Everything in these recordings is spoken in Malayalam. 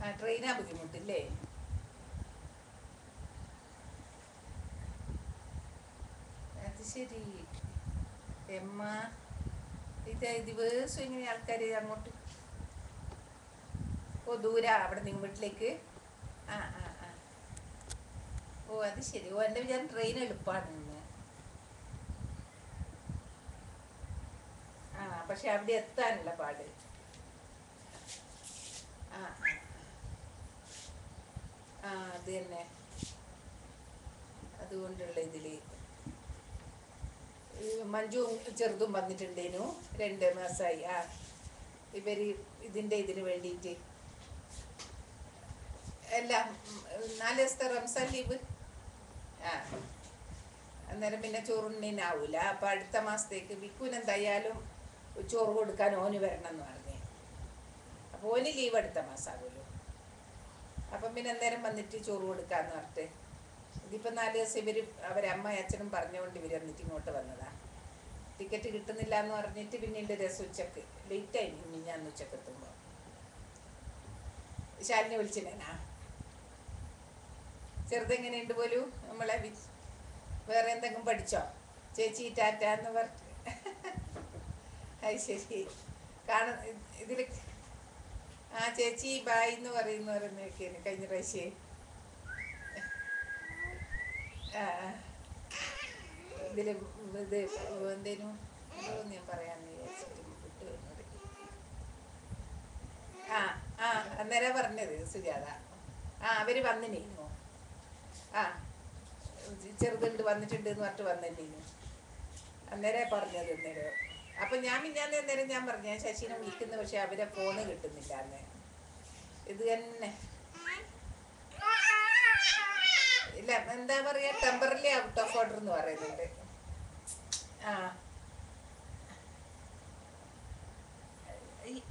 ആ ട്രെയിനാ ബുദ്ധിമുട്ടില്ലേ അത് ശരി എമ്മ ഇത് ദിവസം ഇങ്ങനെ ആൾക്കാർ അങ്ങോട്ട് ഓ ദൂരാ അവിടെ നിങ്ങൾ വീട്ടിലേക്ക് ആ ആ ആ ഓ അത് ശരി ഓ എൻ്റെ വിചാരം ട്രെയിൻ എളുപ്പമാണ് ഇന്ന് ആ പക്ഷെ അവിടെ എത്താനുള്ള പാട് ആ ആ. ആ അത് തന്നെ അതുകൊണ്ടുള്ള ഇതില് ഈ മഞ്ജുവും ചെറുതും വന്നിട്ടുണ്ടേനു രണ്ട് മാസമായി ആ ഇവര് ഇതിന്റെ ഇതിന് വേണ്ടിയിട്ട് എല്ലാം ഉം, നാല് ദിവസത്തെ റംസാൻ ലീവ് ആ അന്നേരം പിന്നെ ചോറുണ്ണിനാവൂല അപ്പൊ അടുത്ത മാസത്തേക്ക് വിക്കുന് എന്തായാലും ചോറ് കൊടുക്കാൻ ഓന് വരണം എന്ന് പറഞ്ഞേ അപ്പൊ ഓന് ലീവ് അടുത്ത മാസമാകുമല്ലോ അപ്പം പിന്നെ അന്നേരം വന്നിട്ട് ചോറ് കൊടുക്കാന്ന് പറഞ്ഞിട്ട് ഇതിപ്പോ നാല് ദിവസം ഇവര് അവരെ അമ്മ അച്ഛനും പറഞ്ഞുകൊണ്ട് ഇവര് വന്നിട്ട് ഇങ്ങോട്ട് വന്നതാ ടിക്കറ്റ് കിട്ടുന്നില്ല എന്ന് പറഞ്ഞിട്ട് പിന്നീട് രസം ഉച്ചക്ക് ലേറ്റ് ആയി ഇനി ഞാൻ ഉച്ചക്ക് എത്തുമ്പോ ശാലിനെ വിളിച്ചില്ലേനാ ചെറുതെങ്ങനെയുണ്ട് പോലും നമ്മളെ വി- വേറെ എന്തെങ്കിലും പഠിച്ചോ ചേച്ചി ടാറ്റ എന്ന് പറഞ്ഞിട്ട് അത് ശരി കാണ ഇതിൽ ആ ചേച്ചി ബായ് എന്ന് പറയുന്ന പറയുന്നൊക്കെയാണ് കഴിഞ്ഞ പ്രാവശ്യം ആ ആ. ഇതില് ഇത് എന്തേനു എന്തോ ഞാൻ പറയാന്ന് വിചാരിച്ചിട്ട് വിട്ടു വരുന്നത് ആ ആ അന്നേരം പറഞ്ഞത് സുജാത ആ അവര് വന്നിനേനു ആ ചെറുതുണ്ട് വന്നിട്ടുണ്ട് എന്ന് പറഞ്ഞിട്ട് വന്നിട്ടേനു അന്നേരം പറഞ്ഞത് അന്നേരം അപ്പൊ ഞാൻ മിഞ്ഞാന്ന് അന്നേരം ഞാൻ പറഞ്ഞു ഞാൻ ശശിനെ വിളിക്കുന്നു പക്ഷെ അവരെ ഫോണ് കിട്ടുന്നില്ല അന്ന് ഇത് തന്നെ ഇല്ല എന്താ പറയാ ടെമ്പറലി ഔട്ട് ഓഫ് ഓർഡർ എന്ന് പറയുന്നുണ്ട് ആ ഈ-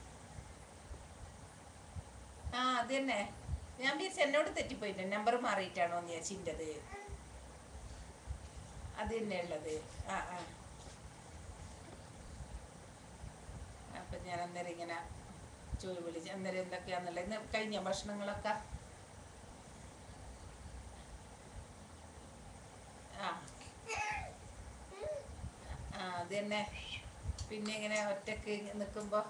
ആ അത് തന്നെ ഞാൻ വിചാരിച്ചു എന്നോട് തെറ്റിപ്പോയില്ല നമ്പർ മാറിയിട്ടാണോ എന്ന് ചേച്ചിൻ്റെത് അത് തന്നെ ഉള്ളത് ആ ആ അപ്പൊ ഞാൻ അന്നേരം ഇങ്ങനെ ചോദി വിളിച്ച് അന്നേരം എന്തൊക്കെയാന്നുള്ളത് ഇന്ന് കഴിഞ്ഞ ഭക്ഷണങ്ങളൊക്കെ ആ ആ അത് തന്നെ പിന്നെ ഇങ്ങനെ ഒറ്റക്ക് നിൽക്കുമ്പോൾ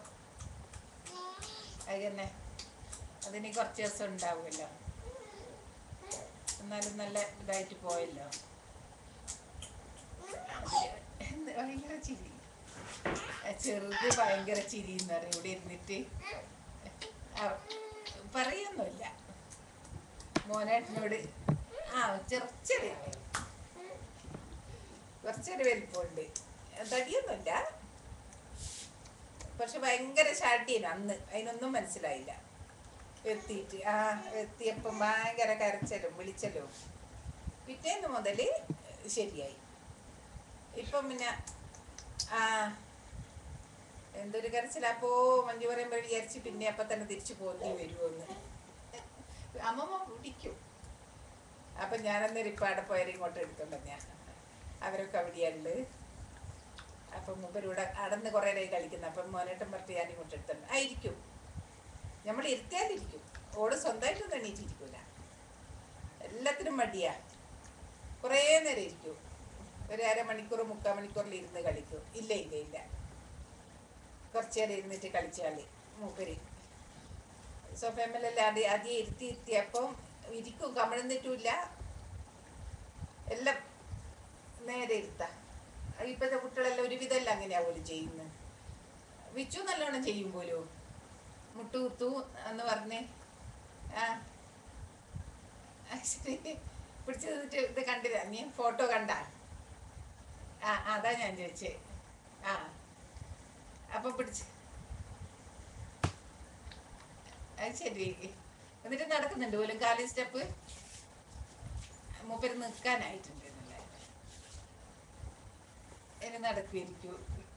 അത് തന്നെ അതിന് കുറച്ച് ദിവസം ഉണ്ടാവുമല്ലോ എന്നാലും നല്ല ഇതായിട്ട് പോയല്ലോ എന്ത് ഭയങ്കര ചിരി ആ ചെറുത് ഭയങ്കര ചിരി എന്ന് പറയും ഇവിടെ ഇരുന്നിട്ട് ആ, പറയൊന്നുമില്ല മോനേട്ടനോട് ആ ചെറുച്ചത് കുറച്ചൊരു വലിപ്പമുണ്ട് തടിയൊന്നുമില്ല പക്ഷെ ഭയങ്കര ഷാട്ടിയാണ് അന്ന് അതിനൊന്നും മനസ്സിലായില്ല എത്തിയിട്ട് ആ എത്തിയപ്പം ഭയങ്കര കരച്ചലും വിളിച്ചലും പിറ്റേന്ന് മുതൽ ശരിയായി ഇപ്പം പിന്നെ ആ എന്തൊരു കരച്ചിലപ്പോ മഞ്ജു പറയുമ്പോൾ വിചാരിച്ച് പിന്നെ അപ്പം തന്നെ തിരിച്ചു പോന്നി വരുമോന്ന് അമ്മമ്മ പിടിക്കും അപ്പം ഞാനന്നേരം ഇപ്പം അവിടെ പോയാലും ഇങ്ങോട്ട് എടുത്തോണ്ട് ഞാൻ അവരൊക്കെ അവിടെയുണ്ട് അപ്പം മൂപ്പരിവിടെ അടന്ന് കുറേ നേരം കളിക്കുന്നു അപ്പം മോനേട്ടൻ പറഞ്ഞിട്ട് ഞാൻ ഇങ്ങോട്ട് എടുത്തോണ്ട് ആയിരിക്കും നമ്മൾ ഇരുത്തിയാലിരിക്കും ഓട് സ്വന്തമായിട്ടൊന്നും എണീറ്റിരിക്കൂല എല്ലാത്തിനും മടിയാ കുറേ നേരം ഇരിക്കും ഒരു അരമണിക്കൂർ മുക്കാൽ മണിക്കൂറിൽ ഇരുന്ന് കളിക്കും ഇല്ല ഇല്ല ഇല്ല കുറച്ച് നേരം ഇരുന്നിട്ട് കളിച്ചാല് മൂപ്പര് സോഫേമലെല്ലാം ആദ്യം ആദ്യം ഇരുത്തി ഇരുത്തിയപ്പം ഇരിക്കും കമിഴ്ന്നിട്ടുമില്ല എല്ലാം നേരെ ഇരുത്ത ഇപ്പോഴത്തെ കുട്ടികളെല്ലാം ഒരുവിധമല്ല അങ്ങനെയാ പോലും ചെയ്യുന്നത് വിച്ചു നല്ലോണം ചെയ്യും പോലും മുട്ടുകുത്തു എന്ന് പറഞ്ഞേ ആ ആ, ശരി പിടിച്ചു നിന്നിട്ട് ഇത് കണ്ടില്ല നീ ഫോട്ടോ കണ്ട ആ ആ, അതാ ഞാൻ ചോദിച്ചേ ആ അപ്പൊ പിടിച്ച് അത് ശരി എന്നിട്ട് നടക്കുന്നുണ്ട് പോലും കാലി സ്റ്റെപ്പ് മൂപ്പര് നിൽക്കാനായിട്ടുണ്ട് എന്നല്ലേ ഇനി നടക്കുമായിരിക്കൂ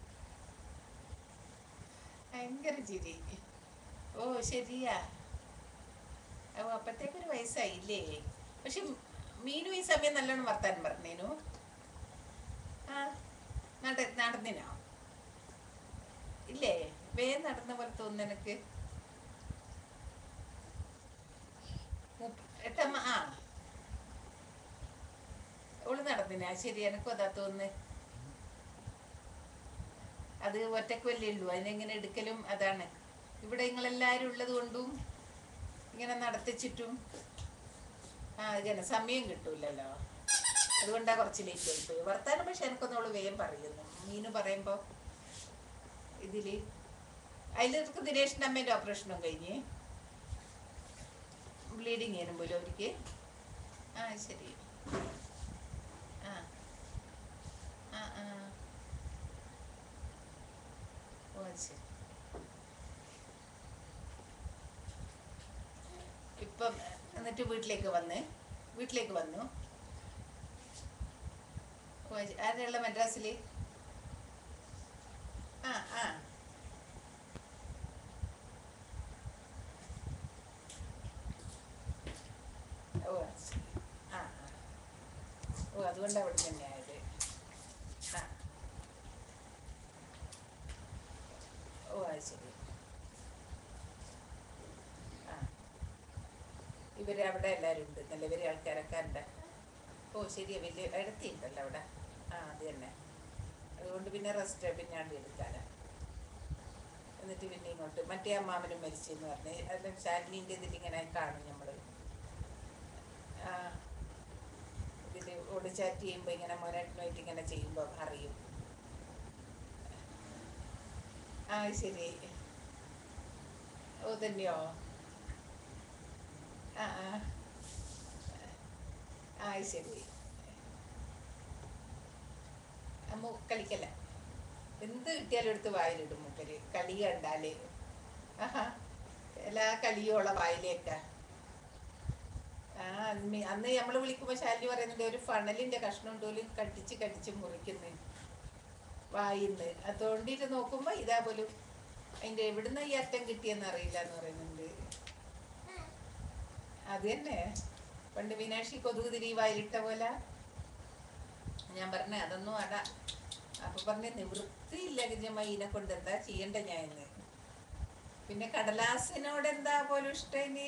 ഭയങ്കര ചിരി ഓ ശരിയാ ഓ അപ്പത്തേക്കൊരു വയസ്സായില്ലേ പക്ഷെ മീനു ഈ സമയം നല്ലോണം വർത്താനം പറഞ്ഞേനു ആ നട നടന്നിനോ ഇല്ലേ വേഗം നടന്ന പോലെ തോന്നുന്നു എനിക്ക് മുപ്പ- എട്ടമ്മ ആ ഓള് നടന്നിനാ ശരി എനക്കും അതാ തോന്നുന്നു അത് ഒറ്റക്കുവല്ലേ ഉള്ളൂ അതിനെങ്ങനെ എടുക്കലും അതാണ് ഇവിടെ നിങ്ങളെല്ലാവരും ഉള്ളത് കൊണ്ടും ഇങ്ങനെ നടത്തിച്ചിട്ടും ആ ഇങ്ങനെ സമയം കിട്ടൂലല്ലോ അതുകൊണ്ടാ കുറച്ച് ലേറ്റ് ആയിപ്പോയി വർത്താനം പക്ഷെ എനിക്കൊന്നോള് വേഗം പറയുന്നു മീന് പറയുമ്പോൾ ഇതില് അതിലേക്ക് ദിനേഷിൻ്റെ അമ്മേൻ്റെ ഓപ്പറേഷനും കഴിഞ്ഞ് ബ്ലീഡിങ് ചെയ്യുന്നു പോലും അവർക്ക് ആ ശരി ആ ആ ആ ഓ അത് ശരി ഇപ്പം എന്നിട്ട് വീട്ടിലേക്ക് വന്ന് വീട്ടിലേക്ക് വന്നു ഓ അത് ശരി. ആരുള്ള മദ്രാസിൽ ആ ആ ഓ അത് ശരി. ആ ആ ഓ അതുകൊണ്ട് അവിടെ തന്നെ ആയത് ആ ഓ അത് ശരി ആ ഇവര് അവിടെ എല്ലാവരും ഉണ്ട് നല്ല ഇവര് ആൾക്കാരൊക്കെ ഉണ്ട് ഓ ശരിയാ വലിയ ഇടത്തിണ്ടല്ലോ അവിടെ ആ അത് തന്നെ അതുകൊണ്ട് പിന്നെ റെസ്റ്റ് പിന്നാണ്ട് എടുക്കാനാ എന്നിട്ട് പിന്നെ ഇങ്ങോട്ട് മറ്റേ അമ്മാമനും മരിച്ചെന്ന് പറഞ്ഞ് അതിലും ശാലിനീൻ്റെ ഇതിലിങ്ങനെ കാണും നമ്മൾ ആ ഇതിൽ ഓട് ചാറ്റ് ചെയ്യുമ്പോൾ ഇങ്ങനെ മോനായിട്ടുമായിട്ട് ഇങ്ങനെ ചെയ്യുമ്പോൾ അറിയും ആ ശരി ഓ തന്നെയോ ആ ആ ആ ശരി അമ്മ കളിക്കല്ല എന്ത് കിട്ടിയാലും എടുത്ത് വായിലിടും മൂപ്പര് കളി കണ്ടാല് ആഹാ എല്ലാ കളിയോള വായിലേക്കാ ആ അന്ന് അന്ന് നമ്മൾ വിളിക്കുമ്പോൾ ശാലി പറയുന്നുണ്ട് ഒരു ഫണലിന്റെ കഷ്ണം പോലും കടിച്ച് കടിച്ച് മുറിക്കുന്നു വായിന്ന് അതുകൊണ്ടിട്ട് നോക്കുമ്പോ ഇതാ പോലും അതിന്റെ എവിടുന്ന ഈ അറ്റം കിട്ടിയെന്ന് അറിയില്ല എന്ന് പറയുന്നുണ്ട് അത് തന്നെ പണ്ട് മീനാക്ഷി കൊതുക് തിരി വായിലിട്ട പോലെ ഞാൻ പറഞ്ഞ അതൊന്നും അട അപ്പൊ പറഞ്ഞ നിവൃത്തിയില്ല ഗിരിജമ്മ ഇതിനെ കൊണ്ട് എന്താ ചെയ്യണ്ട ഞാൻ ഇന്ന് പിന്നെ കടലാസിനോട് എന്താ പോലും ഇഷ്ടനി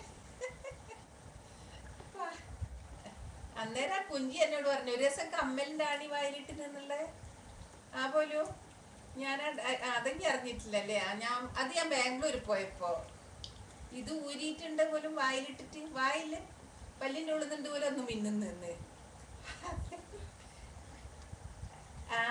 അന്നേരം ആ കുഞ്ചി എന്നോട് പറഞ്ഞു ഒരു ദിവസം കമ്മലിന്റെ ആണി വായിലിട്ട് നിന്നുള്ളത് ആ പോലും ഞാൻ അതെനിക്ക് അറിഞ്ഞിട്ടില്ലല്ലേ ആ ഞാൻ അത് ഞാൻ ബാംഗ്ലൂർ പോയപ്പോ ഇത് ഊരിയിട്ടുണ്ട് പോലും വായിലിട്ടിട്ട് വായില് പല്ലിൻ്റെ ഉള്ളിൽ നിന്ന് പോലും ഒന്ന് മിന്നുന്നു നിന്ന് ആ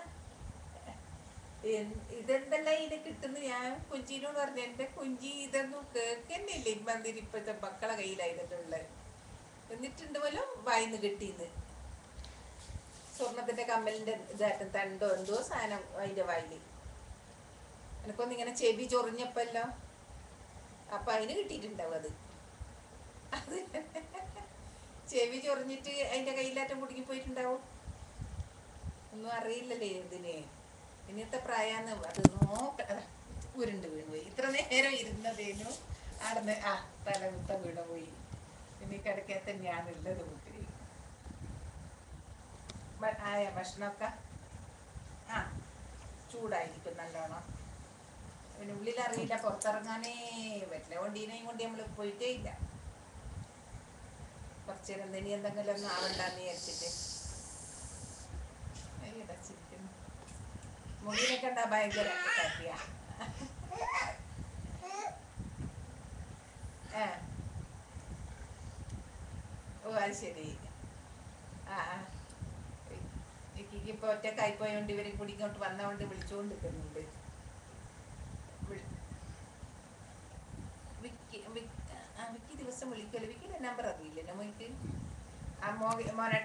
എൻ- ഇതെന്തല്ല ഇതിന് കിട്ടുന്നു ഞാൻ കുഞ്ചിനോട് പറഞ്ഞു എന്റെ കുഞ്ചി ഇതൊന്നും കേൾക്കുന്നില്ല ഇമ്മന്തിരി ഇപ്പോഴത്തെ മക്കളെ കയ്യിലായിട്ടുള്ളത് എന്നിട്ടുണ്ട് പോലും വായിന്ന് കിട്ടിന്ന് സ്വർണത്തിന്റെ കമ്മലിന്റെ ഇതായിട്ടും തണ്ടോ എന്തോ സാധനം അതിന്റെ വായില് എനിക്കൊന്ന് ഇങ്ങനെ ചെവി ചൊറിഞ്ഞപ്പല്ലോ അപ്പൊ അതിന് കിട്ടിയിട്ടുണ്ടാവും അത് അത് ചെവി ചൊറിഞ്ഞിട്ട് അതിന്റെ കയ്യിലാറ്റം കുടുങ്ങി പോയിട്ടുണ്ടാവും ഒന്നും അറിയില്ലല്ലേ ഇതിന് ഇന്നത്തെ പ്രായാന്ന് അത് നോക്ക അതാ, ഉരുണ്ട് വീണ് പോയി ഇത്ര നേരം ഇരുന്നതേനു ആടന്ന് ആ തല കുത്ത വീണ് പോയി പിന്നെ ഈ കിടക്കെ തന്നെയാണ് ഉള്ളത് കുത്തിരി ഭ- ആയ ഭക്ഷണമൊക്കെ ആ ചൂടായിരിക്കും നല്ലോണം പിന്നെ ഉള്ളിൽ അറിയില്ല പുറത്തിറങ്ങാനേ പറ്റില്ല വണ്ടീനെയും കൊണ്ട് നമ്മൾ പോയിട്ടേ ഇല്ല കുറച്ച് നേരം ഇനി എന്തെങ്കിലും ഒന്നും ആവണ്ടെന്ന് വിചാരിച്ചിട്ട് അയ്യടാ ചിരിക്കുന്നു മുടിയിലൊക്കെ ഉണ്ടാ ഭയങ്കര കട്ടിയ ആ ഓ അത് ശരി ആ ആ എനിക്ക് ഇപ്പൊ ഒറ്റക്കായി പോയോണ്ട് ഇവരും കൂടി ഇങ്ങോട്ട് വന്നോണ്ട് വിളിച്ചുകൊണ്ട് നിൽക്കുന്നുണ്ട് വിളി- വിക്കി വിക്ക് ആ വിക്കി ദിവസം വിളിക്കുമല്ലോ വിക്കിയുടെ നമ്പർ അറിയില്ലല്ലോ മോയ്ക്ക് ആ മോ മോനെ